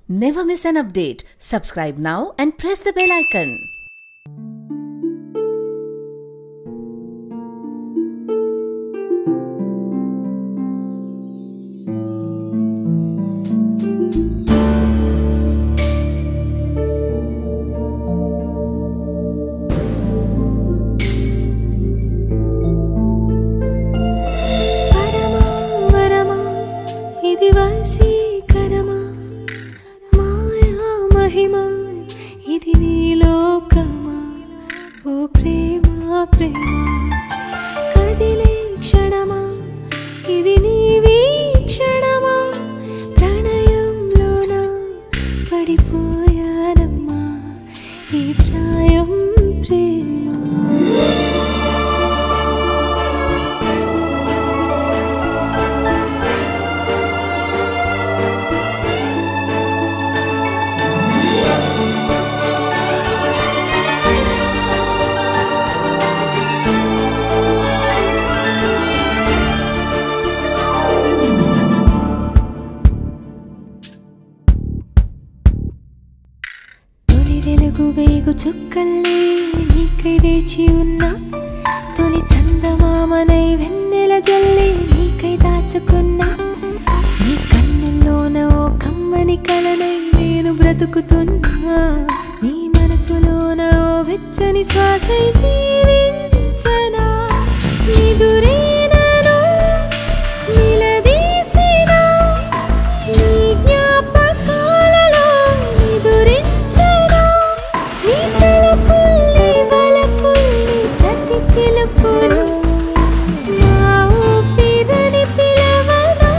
Never miss an update. Subscribe now and press the bell icon. పరమా వరమా ఇది వశీకరమా మాయా మహిమా ఇది నీలోకమా ఓ ప్రేమ ప్రేమ కదిలే క్షణమా ఇది నీ వీక్షణమా ప్రణయంలోన పడిపోయానమ్మా ఈ ప్రాయం ప్రేమ తొలి వెలుగు వేగు చుక్కల్లే నీకై వేచి ఉన్నా తొలి చందమామనై వెన్నెల జల్లి నీకై దాచుకున్నా నీ కన్నుల్లోన ఓ కమ్మని కలనై నేను బ్రతుకుతున్నా నీ మనసులోన ఓ వెచ్చని శ్వాసై జీవించనా నిదురేనను నిలదీసినా నీ జ్ఞాపకాలలో నిదురించనా నీ తలపుల్లి వలపుల్లి ప్రతి పిలుపులు నా ఊపిరని పిలవనా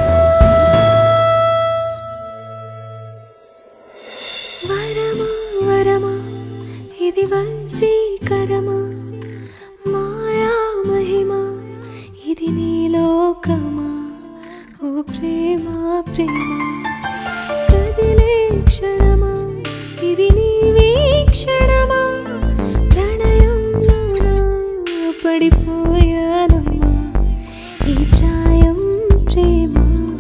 వరమా వరమా ఇది వశీకరమా మాయా మహిమా ఇది నీలోకమా ఓ ప్రేమ ప్రేమ కదిలే క్షణమా ఇది నీ వీక్షణమా ప్రణయంలోన పడిపోయానమ్మా ఈ ప్రాయం ప్రేమ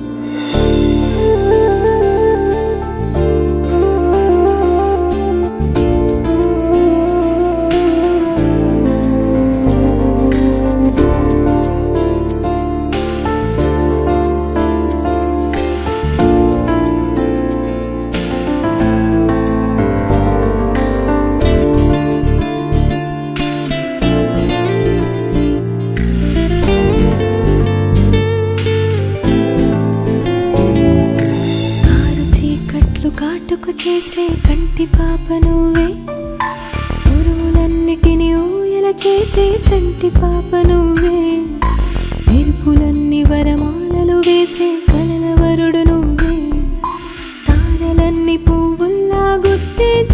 కారు చీకట్లు కాటుకు చేసే కంటి పాప నువ్వే ఉరుములన్నిటిని ఊయల చేసే చంటి పాప నువ్వే మెరుపులన్నీ వరమాలలు వేసే కలల వరుడు నువ్వే తారలన్నీ పువ్వుల్లా గుచ్చే